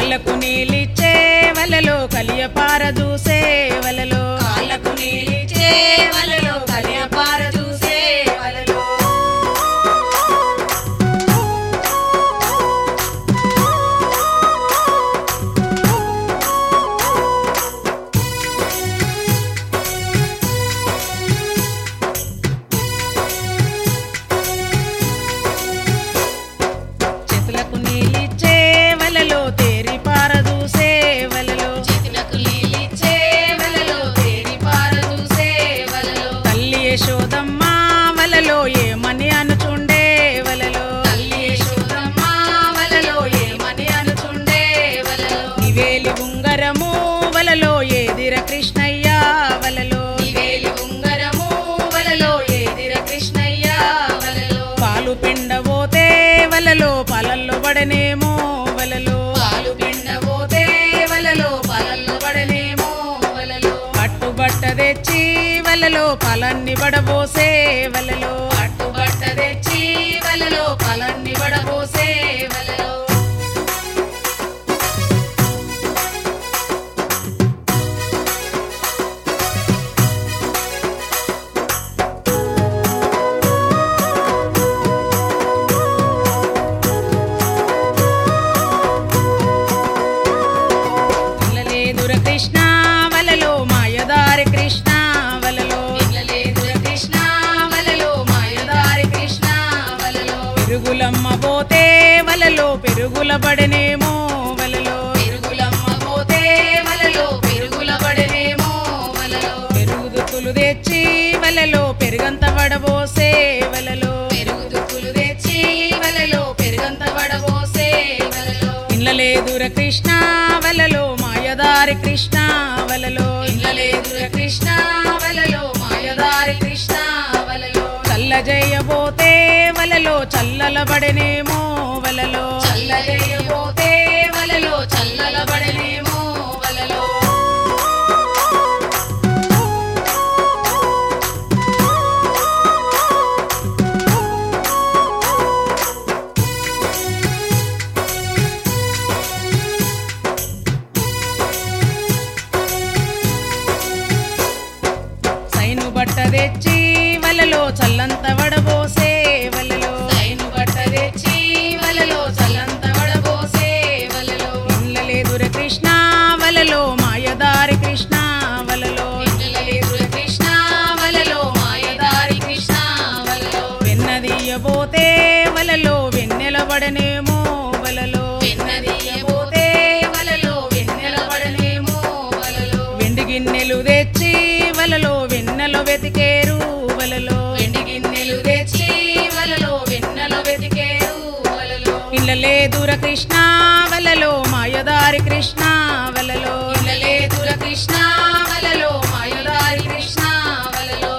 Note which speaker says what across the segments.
Speaker 1: కాళ్ళకు నీలిచ్చే వలలో కలియ పారదూసే వలలో
Speaker 2: కాళ్ళకు నీలిచ్చే వలలో కలియపార చూసే వలలో
Speaker 1: చేతులకు నీలిచ్చే వలలో తేరి పారదూసే వలలో
Speaker 2: చేతులకు నీలిచ్చే వలలో తేరి పార చూసే వలలో
Speaker 1: తల్లి యశోదమ్మ వలలో ఏమని అనుచుండే వలలో
Speaker 2: తల్లి యశోదమ్మ వలలో ఏమని అనుచుండే వలలో
Speaker 1: నివేలి ఉంగరము వలలో ఏదిర కృష్ణయ్య వలలో
Speaker 2: నివేలి ఉంగరము వలలో ఏదిర కృష్ణయ్య వలలో
Speaker 1: పాలు పిండబోతే వలలో పాలల్లో పడనేమో వలలో
Speaker 2: పాలు పిండబోతే వలలో పాలల్లో పడనేమో వలలో
Speaker 1: పట్టుబట్ట తెచ్చి వలలో పాలన్ని పడబోసే వలలో
Speaker 2: పట్టుబట్ట తెచ్చి వలలో పాలన్ని పడబోసే వలలో
Speaker 1: పిల్లలేదుర కృష్ణ వలలో మాయదారి కృష్ణ వలలో
Speaker 2: పిల్లలేదుర కృష్ణ వలలో మాయదారి కృష్ణ వలలో
Speaker 1: పెరుగులమ్మ పోతే వలలో పెరుగుల పడనేమో వలలో
Speaker 2: పెరుగులమ్మ పోతే వలలో పెరుగుల పడనేమో వలలో
Speaker 1: పెరుగు దుక్కులు తెచ్చి వలలో పెరుగంత పడబోసే వలలో
Speaker 2: పెరుగు దుక్కులు తెచ్చి వలలో పెరుగంత పడబోసే వలలో
Speaker 1: ఇళ్ళలేదుర కృష్ణ వలలో మాయదారి కృష్ణ వలలో
Speaker 2: ఇళ్ళలేదుర కృష్ణ వలలో మాయదారి కృష్ణ వలలో
Speaker 1: చల్ల జయబోతే వలలో చల్లల పడనేమో వలలో
Speaker 2: చల్లజేయబోతే వలలో చల్లల పడనేమో వలలో
Speaker 1: సైను బట్ట తెచ్చి వలలో చల్లంత వడబోసే వలలో
Speaker 2: సైను బట్ట తెచ్చి వలలో చల్లంత పడబోసే వలలో
Speaker 1: ఇళ్ళలేదుర కృష్ణ వలలో మాయదారి కృష్ణ వలలో
Speaker 2: ఇళ్ళలేదుర కృష్ణ వలలో మాయదారి కృష్ణ వలలో
Speaker 1: వెన్నదీయబోతే వలలో వెన్నెల పడనేమో వలలో
Speaker 2: వెన్నదీయబోతే వలలో వెన్నెల పడనేమో వలలో
Speaker 1: వెండి గిన్నెలు తెచ్చి వలలో వెన్నెల వెతికేరు వలలో
Speaker 2: వెండి గిన్నెలు తెచ్చి వలలో వెన్నెల వెతికేరు వలలో
Speaker 1: ఇళ్ళలేదుర కృష్ణ వలలో మాయదారి కృష్ణ వలలో
Speaker 2: ఇళ్ళలేదుర కృష్ణ వలలో మాయదారి కృష్ణ వలలో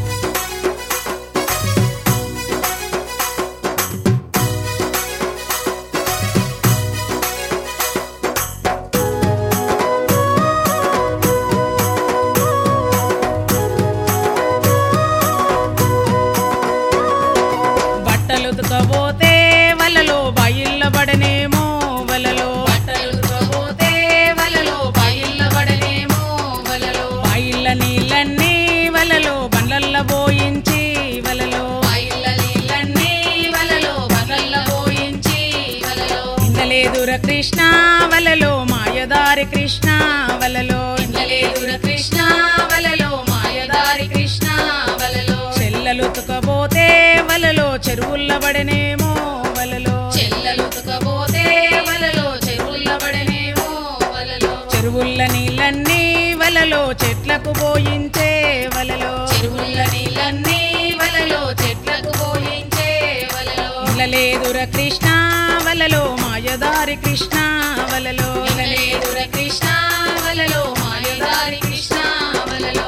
Speaker 1: బట్టలు ఉతకబోతే వలలో బయిల్ల పడనేమో వలలో
Speaker 2: బట్టలు ఉతకబోతే వలలో బయళ్ళ పడనేమో వలలో
Speaker 1: బయిల్ల నీళ్ళన్నీ వలలో బండ్లల్ల పోయించి వలలో
Speaker 2: బయళ్ళ నీళ్ళన్నీ వలలో బగళ్ళ పోయించి వలలో
Speaker 1: ఇందలేదుర కృష్ణ వలలో మాయదారి కృష్ణ వలలో
Speaker 2: ఇంద్రలేదుర కృష్ణ వలలో మాయదారి కృష్ణ వలలో
Speaker 1: చెల్లలు ఉతకబోతే వలలో చెరువుల్ల పడనేమో వలలో
Speaker 2: చెల్లలు ఉతకబోతే వలలో చెరువుల్ల పడనేమో వలలో
Speaker 1: చెరువుల్ల నీళ్ళన్నీ వలలో చెట్లకు పోయించే వలలో
Speaker 2: చెరువుల్ల నీళ్ళన్నీ వలలో చెట్లకు పోయించే వలలో
Speaker 1: ఇళ్ళలేదుర కృష్ణ వలలో మాయదారి కృష్ణ వలలో
Speaker 2: ఇంద్రలేదుర కృష్ణ వలలో మాయదారి కృష్ణ వలలో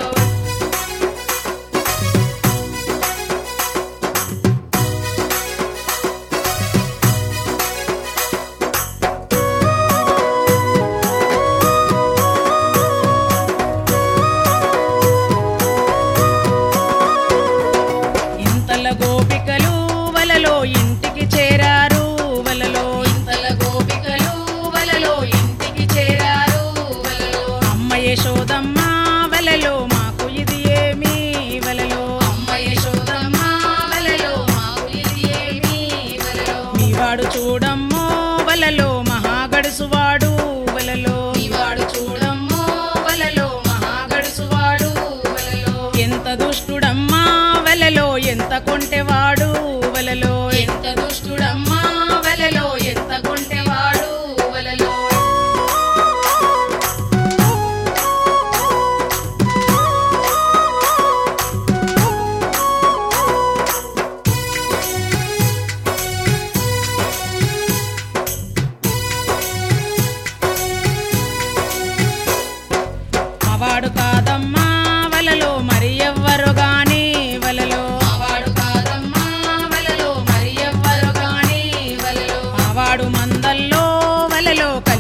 Speaker 1: ఇంతల గోపికలు వలలో ఇంటికి చేరారు వలలో
Speaker 2: ఇంతల గోపికలు వలలో ఇంటికి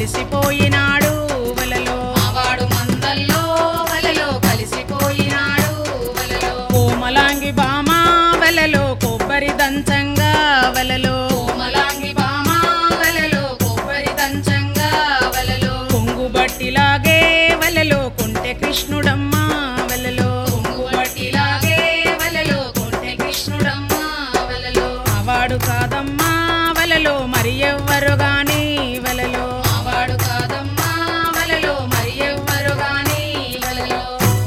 Speaker 1: కలిసిపోయినాడు వలలో
Speaker 2: మావాడు మందల్లో వలలో కలిసిపోయినాడు వలలో
Speaker 1: కోమలాంగి బామ వలలో కొబ్బరి దంచంగా వలలో
Speaker 2: కోమలాంగి బామ వలలో కొబ్బరి దంచంగా వలలో
Speaker 1: కొంగు బట్టిలాగే వలలో కొంటె కృష్ణుడమ్మ వలలో
Speaker 2: కొంగు బట్టిలాగే వలలో కొంటె కృష్ణుడమ్మ వలలో
Speaker 1: మావాడు కాదమ్మా వలలో మరి ఎవ్వరు గాని వలలో
Speaker 2: మావాడు కాదమ్మా వలలో మరి ఎవ్వరు గాని వలలో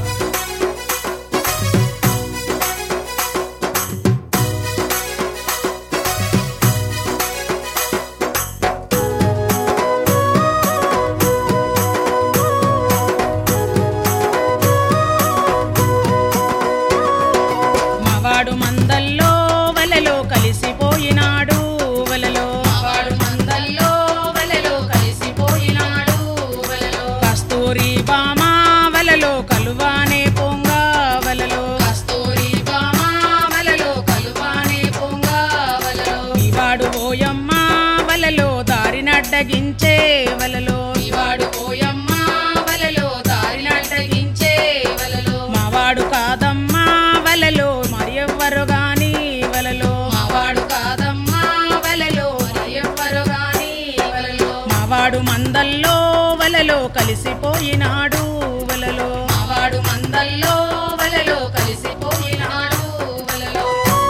Speaker 1: మావాడు మందల్లో వలలో కలిసిపోయినాడు వలలో
Speaker 2: మావాడు మందల్లో వలలో కలిసిపోయినాడు వలలో
Speaker 1: కస్తూరి బామ వలలో కలువానే పొంగ వలలో
Speaker 2: కస్తూరి బామ వలలో కలువానే పొంగ వలలో
Speaker 1: ఇవాడు ఓయమ్మ వలలో దారినడ్డగించే వలలో
Speaker 2: ఇవాడు పోయమ్మ వలలో దారినడ్డగించే వలలో
Speaker 1: మావాడు కాదమ్మా వలలో మరి ఎవ్వరు గాని వలలో
Speaker 2: మావాడు కాదమ్మా వలలో మరి ఎవ్వరు గాని వలలో
Speaker 1: మావాడు మందల్లో వలలో కలిసిపోయినాడు వలలో
Speaker 2: మావాడు మందల్లో వలలో కలిసిపోయినాడు వలలో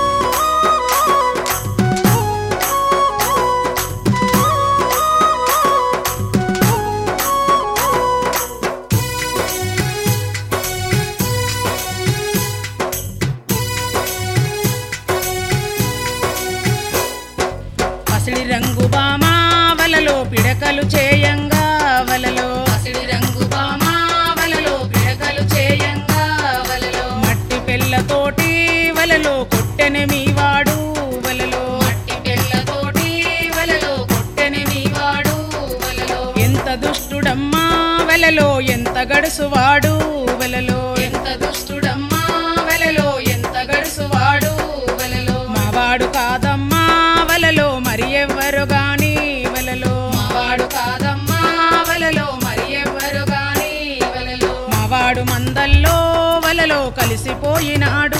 Speaker 1: పసిడి రంగు బామ వలలో పిడకలు చేయంగా వలలో
Speaker 2: పసిడి రంగు బామ వలలో పిడకలు చేయంగా వలలో
Speaker 1: మట్టి పెళ్ళతోటి వలలో కొట్టెని మీ వాడు వలలో
Speaker 2: మట్టి పిల్లతోటి వలలో కొట్టెని మీవాడు వలలో
Speaker 1: ఎంత దుష్టుడమ్మా వలలో ఎంత గడుసువాడు వలలో
Speaker 2: ఎంత దుష్టుడమ్మా వలలో ఎంత గడుసువాడు వలలో
Speaker 1: మావాడు కాదమ్మా వలలో మరి ఎవ్వరు గాని వలలో
Speaker 2: మావాడు కాదమ్మా వలలో మరి ఎవ్వరు గాని వలలో
Speaker 1: మావాడు మందల్లో వలలో కలిసిపోయినాడు